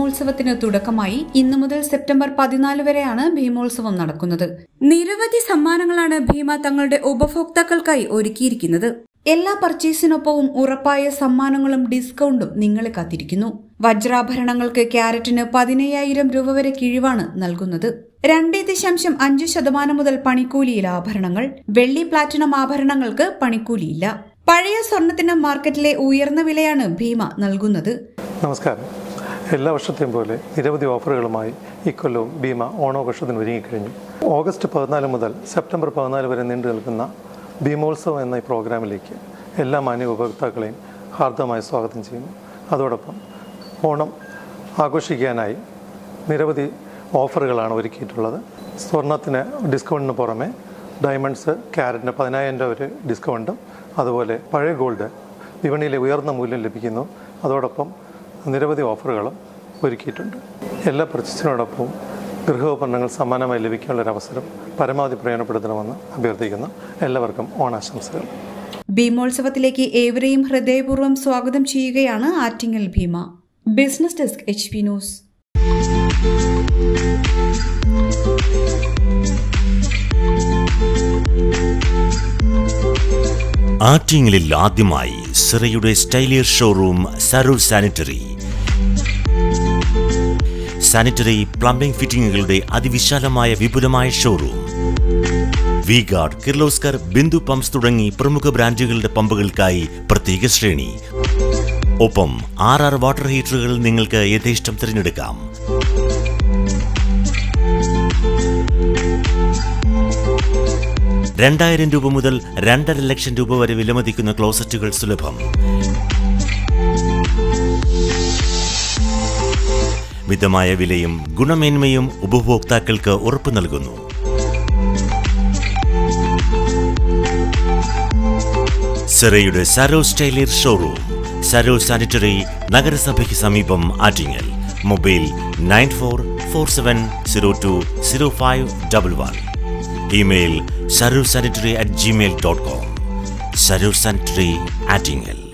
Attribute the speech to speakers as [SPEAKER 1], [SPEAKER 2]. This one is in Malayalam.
[SPEAKER 1] ഭീമോത്സവത്തിന് തുടക്കമായി ഇന്നു മുതൽ സെപ്റ്റംബർ പതിനാല് വരെയാണ് ഭീമോത്സവം നടക്കുന്നത് നിരവധി സമ്മാനങ്ങളാണ് ഭീമ തങ്ങളുടെ ഉപഭോക്താക്കൾക്കായി ഒരുക്കിയിരിക്കുന്നത് എല്ലാ പർച്ചേസിനൊപ്പവും ഉറപ്പായ സമ്മാനങ്ങളും ഡിസ്കൗണ്ടും നിങ്ങളെ കാത്തിരിക്കുന്നു വജ്രാഭരണങ്ങൾക്ക് ക്യാരറ്റിന് പതിനയ്യായിരം രൂപ വരെ കിഴിവാണ് നൽകുന്നത് രണ്ടേ ദശാംശം അഞ്ച് ശതമാനം മുതൽ പണിക്കൂലിയിൽ ആഭരണങ്ങൾ വെള്ളി പ്ലാറ്റിനം ആഭരണങ്ങൾക്ക് പണിക്കൂലിയില്ല പഴയ സ്വർണത്തിന് മാർക്കറ്റിലെ ഉയർന്ന വിലയാണ് ഭീമ നൽകുന്നത്
[SPEAKER 2] നമസ്കാരം എല്ലാ വർഷത്തെയും പോലെ നിരവധി ഓഫറുകളുമായി ഇക്കൊല്ലവും ഭീമ ഓണാഘോഷത്തിന് ഒരുങ്ങിക്കഴിഞ്ഞു ഓഗസ്റ്റ് പതിനാല് മുതൽ സെപ്റ്റംബർ പതിനാല് വരെ നീണ്ടു നിൽക്കുന്ന ഭീമോത്സവം എന്ന ഈ പ്രോഗ്രാമിലേക്ക് എല്ലാ മാന്യ ഉപഭോക്താക്കളെയും ഹാർദമായി സ്വാഗതം ചെയ്യുന്നു അതോടൊപ്പം ഓണം ആഘോഷിക്കാനായി നിരവധി ഓഫറുകളാണ് ഒരുക്കിയിട്ടുള്ളത് സ്വർണത്തിന് ഡിസ്കൗണ്ടിന് പുറമെ ഡയമണ്ട്സ് ക്യാരറ്റിന് പതിനായിരം രൂപ വരെ ഡിസ്കൗണ്ടും അതുപോലെ പഴയ ഗോൾഡ് വിപണിയിലെ ഉയർന്ന മൂല്യം ലഭിക്കുന്നു അതോടൊപ്പം നിരവധി ഓഫറുകളും ഒരുക്കിയിട്ടുണ്ട് എല്ലാ പർച്ചേസിനോടൊപ്പവും ഗൃഹോപകരണങ്ങൾ സമ്മാനമായി ലഭിക്കാനുള്ളൊരവസരം പരമാവധി പ്രയോജനപ്പെടുത്തണമെന്ന് അഭ്യർത്ഥിക്കുന്നു എല്ലാവർക്കും ഓണാശംസകൾ
[SPEAKER 1] ഭീമോത്സവത്തിലേക്ക് ഏവരെയും ഹൃദയപൂർവ്വം സ്വാഗതം ചെയ്യുകയാണ് Attingal Bheema business desk H P news
[SPEAKER 3] ആറ്റിങ്ങലിൽ ആദ്യമായി സിറയുടെ സ്റ്റൈലിയർ showroom Saroor sanitary sanitary plumbing ഫിറ്റിംഗുകളുടെ അതിവിശാലമായ വിപുലമായ showroom V Guard Kirloskar Bindu pumps തുടങ്ങി പ്രമുഖ ബ്രാൻഡുകളുടെ പമ്പുകൾക്കായി പ്രത്യേക ശ്രേണി ഒപ്പം ആർ ആർ വാട്ടർ ഹീറ്ററുകൾ നിങ്ങൾക്ക് യഥേഷ്ടം തിരഞ്ഞെടുക്കാം രണ്ടായിരം രൂപ മുതൽ രണ്ടര ലക്ഷം രൂപ വരെ വിലമതിക്കുന്ന ക്ലോസറ്റുകൾ സുലഭം മിതമായ വിലയും ഗുണമേന്മയും ഉപഭോക്താക്കൾക്ക് ഉറപ്പു നൽകുന്നു സെറയുടെ സരോ സ്റ്റൈലിയർ ഷോറൂം സരോ സാനിറ്ററി നഗരസഭയ്ക്ക് സമീപം Attingal mobile nine four four seven zero two zero five double one email Saroor sanitary at Gmail dot com Saroor sanitary Attingal